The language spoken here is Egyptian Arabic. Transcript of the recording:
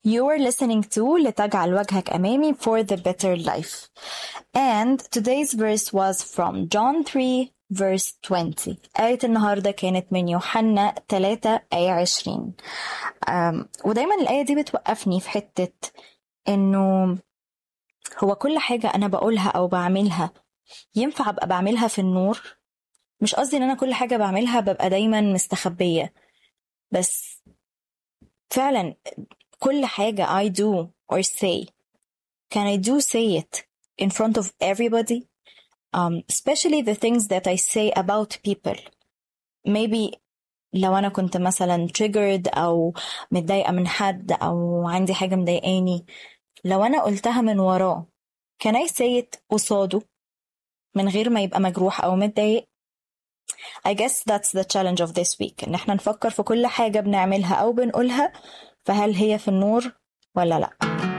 You are listening to لتجعل وجهك أمامي for the better life. And today's verse was from John 3 verse 20. آية النهاردة كانت من يوحنا 3 آية 20. Um, ودايما الآية دي بتوقفني في حتة إنه هو كل حاجة أنا بقولها أو بعملها ينفع أبقى بعملها في النور مش قصدي إن أنا كل حاجة بعملها ببقى دايما مستخبية بس فعلا كل حاجة I do or say can I do say it in front of everybody um, especially the things that I say about people maybe لو أنا كنت مثلا triggered أو متضايقة من حد أو عندي حاجة مضايقاني لو أنا قلتها من وراه can I say it قصاده من غير ما يبقى مجروح أو متضايق I guess that's the challenge of this week إن احنا نفكر في كل حاجة بنعملها أو بنقولها فهل هي في النور ولا لأ